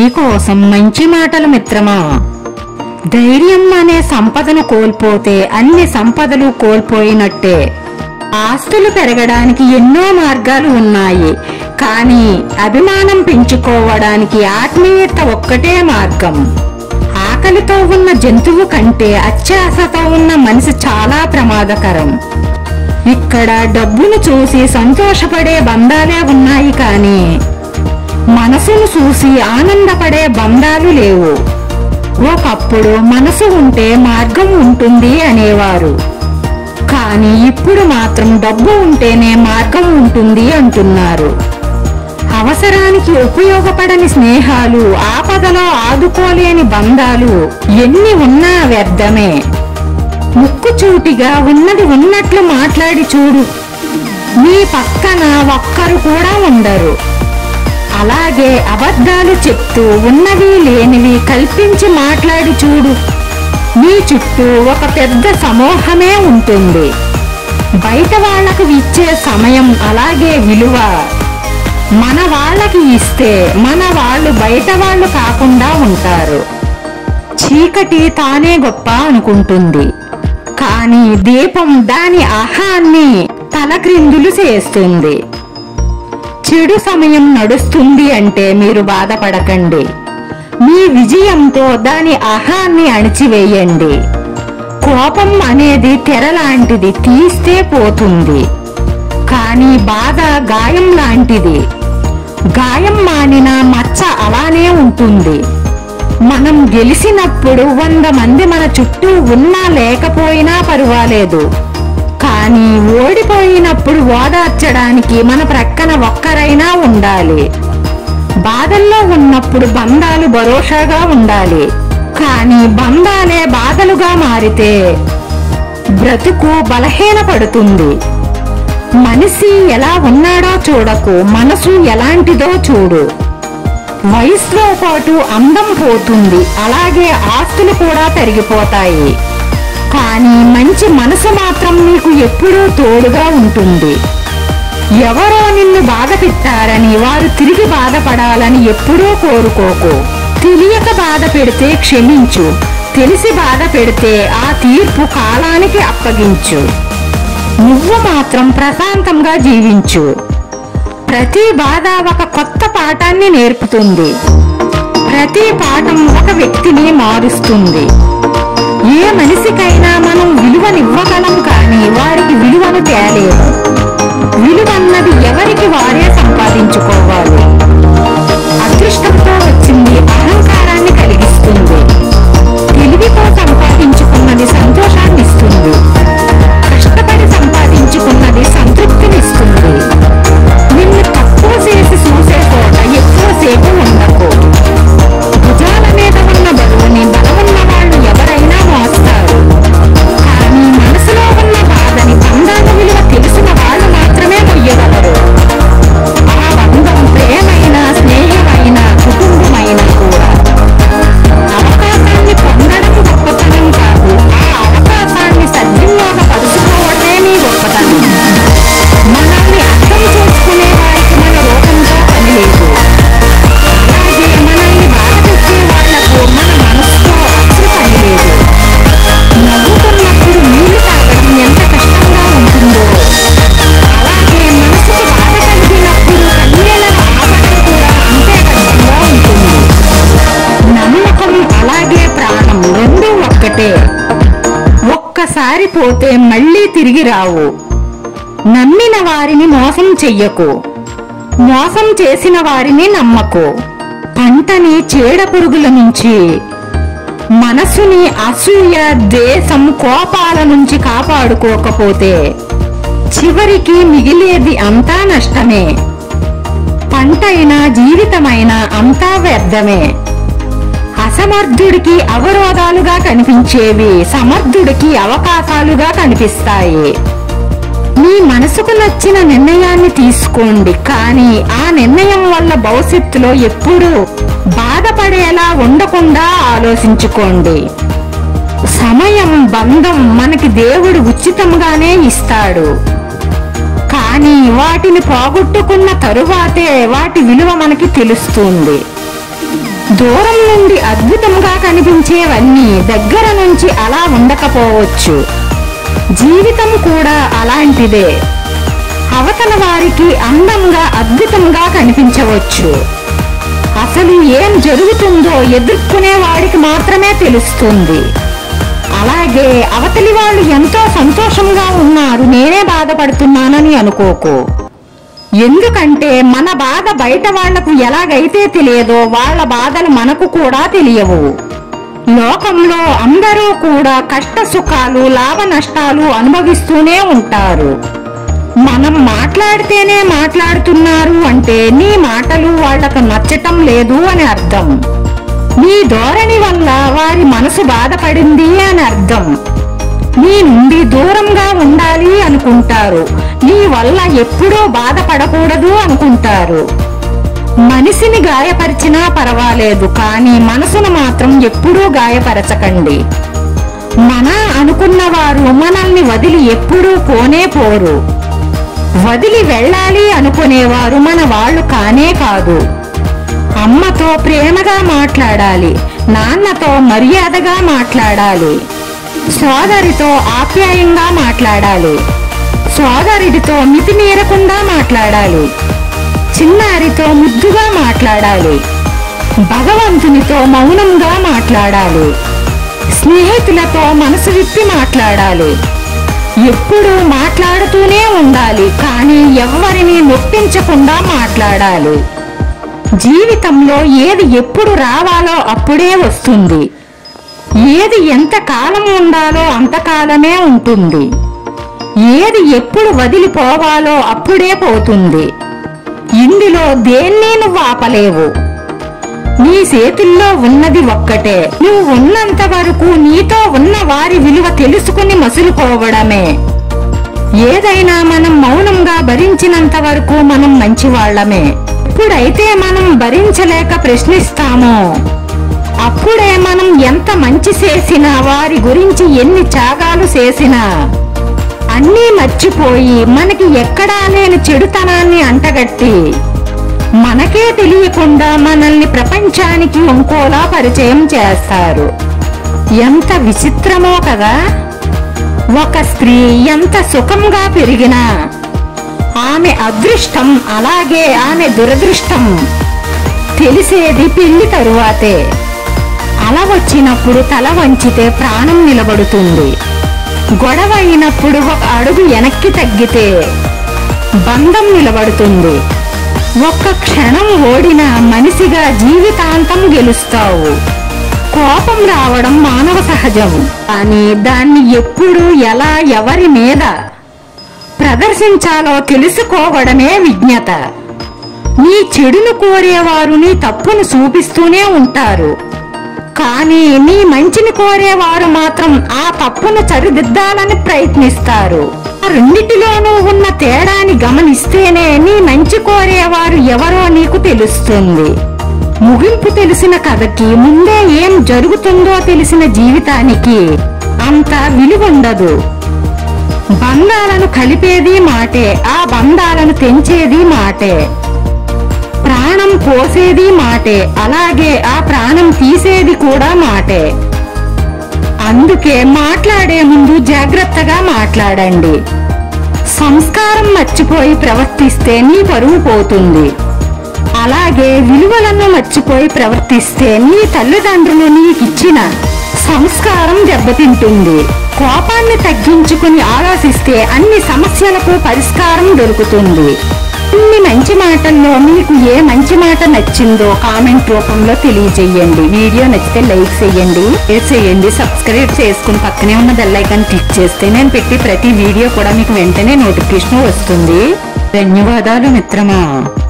నీకోసం మంచి మాటలు మిత్రమా ధైర్యం అనే సంపదను కోల్పోతే అన్ని సంపదలు కోల్పోయినట్టే ఆస్తులు పెరగడానికి ఎన్నో మార్గాలు ఉన్నాయి కానీ అభిమానం పెంచుకోవడానికి ఆత్మీయత ఒక్కటే మార్గం ఆకలితో ఉన్న జంతువు కంటే అత్యాశతో ఉన్న మనిషి చాలా ప్రమాదకరం ఇక్కడ డబ్బును చూసి సంతోషపడే బంధాలే ఉన్నాయి కానీ మనసును చూసి ఆనందపడే బంధాలు లేవు ఒకప్పుడు మనసు ఉంటే మార్గం ఉంటుంది అనేవారు కానీ ఇప్పుడు మాత్రం డబ్బు ఉంటేనే మార్గం ఉంటుంది అంటున్నారు అవసరానికి ఉపయోగపడని స్నేహాలు ఆపదలో ఆదుకోలేని బంధాలు ఎన్ని ఉన్నా వ్యర్థమే ముక్కుచూటిగా ఉన్నది ఉన్నట్లు మాట్లాడి చూడు నీ పక్కన ఒక్కరు కూడా ఉండరు అలాగే అబద్ధాలు చెప్తూ ఉన్నవి లేనివి కల్పించి మాట్లాడి చూడు నీ చుట్టూ ఒక పెద్ద సమూహమే ఉంటుంది బయట వాళ్లకు ఇచ్చే సమయం అలాగే విలువ మన వాళ్ళకి ఇస్తే మన వాళ్ళు బయట వాళ్ళు కాకుండా ఉంటారు చీకటి తానే గొప్ప అనుకుంటుంది కానీ దీపం దాని ఆహాన్ని తలక్రిందులు చేస్తుంది చెడు సమయం నడుస్తుంది అంటే మీరు బాధపడకండి మీ విజయంతో దాని అహాన్ని అణిచివేయండి కోపం అనేది తెర లాంటిది తీస్తే పోతుంది కానీ బాధ గాయం లాంటిది గాయం మానిన మచ్చ అలానే ఉంటుంది మనం గెలిచినప్పుడు వంద మంది మన చుట్టూ ఉన్నా లేకపోయినా పర్వాలేదు కానీ ఓడిపోయినప్పుడు ఓదార్చడానికి మన ప్రక్కన ఒక్కరైనా ఉండాలి బాధల్లో ఉన్నప్పుడు బంధాలు భరోసాగా ఉండాలి కానీ బంధాలే బాధలుగా మారితే బ్రతుకు బలహీనపడుతుంది మనిషి ఎలా ఉన్నాడో చూడకు మనసు ఎలాంటిదో చూడు వయసులో పాటు అందం పోతుంది అలాగే ఆస్తులు కూడా పెరిగిపోతాయి కానీ మంచి మనసు మాత్రం నీకు ఎప్పుడూ తోడుగా ఉంటుంది ఎవరో నిన్ను బాధ పెట్టారని వారు తిరిగి బాధపడాలని ఎప్పుడూ కోరుకోకు తెలియక బాధ పెడితే క్షమించు తెలిసి బాధ పెడితే ఆ తీర్పు కాలానికి అప్పగించు నువ్వు మాత్రం ప్రశాంతంగా జీవించు ప్రతి బాధ ఒక కొత్త పాఠాన్ని నేర్పుతుంది ప్రతి పాఠం ఒక వ్యక్తిని మారుస్తుంది ఏ మనిషికైనా మనం విలువనివ్వగలం కానీ వారికి విలువను తేలేము విలువన్నది ఎవరికి వారే సంపాదించుకోవాలి అదృష్టంతో వచ్చింది అహంకారాన్ని కలిగిస్తుంది తెలివితో సంపాదించుకున్నది సంతోషాన్ని ఇస్తుంది కష్టపడి సంపాదించుకున్నది సంతృప్తినిస్తుంది నిన్ను తక్కువ చేసి చూసే చోట ఎక్కువసేపు ఉండకు భుజాల మీద ఉన్న బరువుని బలమున్న వాళ్ళు ఎవరైనా మోస్తారు కానీ మనసులో ఉన్న బాధని బంధాల విలువ తెలిసిన వాళ్ళు మాత్రమే మొయ్యగలరు ఆ బంధం ప్రేమైన స్నేహమైన కుటుంబమైన కూడా అవకాశాన్ని పొందడం గొప్పతనం కాదు ఆ అవకాశాన్ని సద్వినియోగపరుచుకోవడమే నీ గొప్పతనం మనల్ని అర్థం చేసుకునే వారికి మన రూపంతో పని లేదు అలాగే మనల్ని బాధ పెట్టే వాళ్లకు మన మనసుతో అసలు పని లేదు నవ్వుతున్నప్పుడు నీళ్లు తాగడం ఎంత కష్టంగా ఉంటుందో అలాగే మనసుకు బాధ కలిగినప్పుడు కన్నీళ్లను ఆపడం కూడా అంతే కష్టంగా ఉంటుంది నమ్మకం అలాగే ప్రాణం రెండూ ఒక్కటే ఒక్కసారి పోతే మళ్ళీ తిరిగి రావు నమ్మిన వారిని మోసం చెయ్యకు మోసం చేసిన వారిని నమ్మకు పంటని చీడ పురుగుల నుంచి మనసుని అసూయ దేశం కోపాల నుంచి కాపాడుకోకపోతే చివరికి మిగిలేది అంతా నష్టమే పంటైనా జీవితమైనా అంతా వ్యర్థమే అసమర్థుడికి అవరోధాలుగా కనిపించేవి సమర్థుడికి అవకాశాలుగా కనిపిస్తాయి మీ మనసుకు నచ్చిన నిర్ణయాన్ని తీసుకోండి కానీ ఆ నిర్ణయం వల్ల భవిష్యత్తులో ఎప్పుడూ బాధపడేలా ఉండకుండా ఆలోచించుకోండి సమయం బంధం మనకి దేవుడు ఉచితంగానే ఇస్తాడు కానీ వాటిని పోగొట్టుకున్న తరువాతే వాటి విలువ మనకి తెలుస్తుంది దూరం నుండి అద్భుతంగా కనిపించేవన్నీ దగ్గర నుంచి అలా ఉండకపోవచ్చు జీవితం కూడా అలాంటిదే అవతల వారికి అందంగా అద్భుతంగా కనిపించవచ్చు అసలు ఏం జరుగుతుందో ఎదుర్కొనే వాడికి మాత్రమే తెలుస్తుంది అలాగే అవతలి వాళ్ళు ఎంతో సంతోషంగా ఉన్నారు నేనే బాధపడుతున్నానని అనుకోకు ఎందుకంటే మన బాధ బయట వాళ్లకు ఎలాగైతే తెలియదో వాళ్ళ బాధలు మనకు కూడా తెలియవు లోకంలో అందరూ కూడా కష్ట సుఖాలు లాభ నష్టాలు అనుభవిస్తూనే ఉంటారు మనం మాట్లాడితేనే మాట్లాడుతున్నారు అంటే నీ మాటలు వాళ్లకు నచ్చటం లేదు అని అర్థం నీ ధోరణి వల్ల వారి మనసు బాధపడింది అని అర్థం నీ నుండి దూరంగా ఉండాలి అనుకుంటారు నీ వల్ల ఎప్పుడూ బాధపడకూడదు అనుకుంటారు మనిషిని గాయపరిచినా పర్వాలేదు కానీ మనసును మాత్రం ఎప్పుడూ గాయపరచకండి మన అనుకున్న వారు మనల్ని వదిలి ఎప్పుడూ పోనే పోరు వదిలి వెళ్ళాలి అనుకునేవారు మన వాళ్ళు కానే కాదు అమ్మతో ప్రేమగా మాట్లాడాలి నాన్నతో మర్యాదగా మాట్లాడాలి సోదరితో ఆప్యాయంగా మాట్లాడాలి సోదరుడితో మితిమీరకుండా మాట్లాడాలి చిన్నారితో ముద్దుగా మాట్లాడాలి భగవంతునితో మౌనంగా మాట్లాడాలి స్నేహితులతో మనసు విప్పి మాట్లాడాలి ఎప్పుడూ మాట్లాడుతూనే ఉండాలి కానీ ఎవ్వరిని నొప్పించకుండా మాట్లాడాలి జీవితంలో ఏది ఎప్పుడు రావాలో అప్పుడే వస్తుంది ఏది ఎంత కాలం ఉండాలో అంతకాలమే ఉంటుంది ఏది ఎప్పుడు వదిలిపోవాలో అప్పుడే పోతుంది ఇందులో దేన్ని నువ్వు ఆపలేవు నీ చేతుల్లో ఉన్నది ఒక్కటే నువ్వు ఉన్నంత వరకు నీతో ఉన్న వారి విలువ తెలుసుకుని మసులుకోవడమే ఏదైనా మనం మౌనంగా భరించినంత వరకు మనం మంచివాళ్లమే ఎప్పుడైతే మనం భరించలేక ప్రశ్నిస్తామో అప్పుడే మనం ఎంత మంచి చేసినా వారి గురించి ఎన్ని త్యాగాలు చేసినా అన్నీ మర్చిపోయి మనకి ఎక్కడా లేని చెడుతనాన్ని అంటగట్టి మనకే తెలియకుండా మనల్ని ప్రపంచానికి ఇంకోలా పరిచయం చేస్తారు ఎంత విచిత్రమో కదా ఒక స్త్రీ ఎంత సుఖంగా పెరిగినా ఆమె అదృష్టం అలాగే ఆమె దురదృష్టం తెలిసేది పెళ్లి తరువాతే అల వచ్చినప్పుడు తల వంచితే ప్రాణం నిలబడుతుంది గొడవ అయినప్పుడు ఒక అడుగు వెనక్కి తగ్గితే బంధం నిలబడుతుంది ఒక్క క్షణం ఓడిన మనిషిగా జీవితాంతం గెలుస్తావు కోపం రావడం మానవ సహజం కానీ దాన్ని ఎప్పుడు ఎలా ఎవరి మీద ప్రదర్శించాలో తెలుసుకోవడమే విజ్ఞత నీ చెడును కోరేవారు నీ తప్పును చూపిస్తూనే ఉంటారు కానీ నీ మంచిని కోరేవారు మాత్రం ఆ తప్పును సరిదిద్దాలని ప్రయత్నిస్తారు ఆ రెండిటిలోనూ ఉన్న తేడాని గమనిస్తేనే నీ మంచి కోరేవారు ఎవరో నీకు తెలుస్తుంది ముగింపు తెలిసిన కథకి ముందే ఏం జరుగుతుందో తెలిసిన జీవితానికి అంత విలువుండదు బంధాలను కలిపేది మాటే ఆ బంధాలను తెంచేది మాటే ప్రాణం పోసేది మాటే అలాగే ఆ ప్రాణం తీసేది కూడా మాటే అందుకే మాట్లాడే ముందు జాగ్రత్తగా మాట్లాడండి సంస్కారం మర్చిపోయి ప్రవర్తిస్తే నీ పరువు పోతుంది అలాగే విలువలను మర్చిపోయి ప్రవర్తిస్తే నీ తల్లిదండ్రులు నీకిచ్చిన సంస్కారం దెబ్బతింటుంది కోపాన్ని తగ్గించుకుని ఆలోచిస్తే అన్ని సమస్యలకు పరిష్కారం దొరుకుతుంది ఇన్ని మంచి మాటల్లో మీకు ఏ మంచి మాట నచ్చిందో కామెంట్ రూపంలో తెలియజేయండి వీడియో నచ్చితే లైక్ చేయండి షేర్ చేయండి సబ్స్క్రైబ్ చేసుకుని పక్కనే ఉన్న బెల్ ఐకాన్ క్లిక్ చేస్తే నేను పెట్టి ప్రతి వీడియో కూడా మీకు వెంటనే నోటిఫికేషన్ వస్తుంది ధన్యవాదాలు మిత్రమా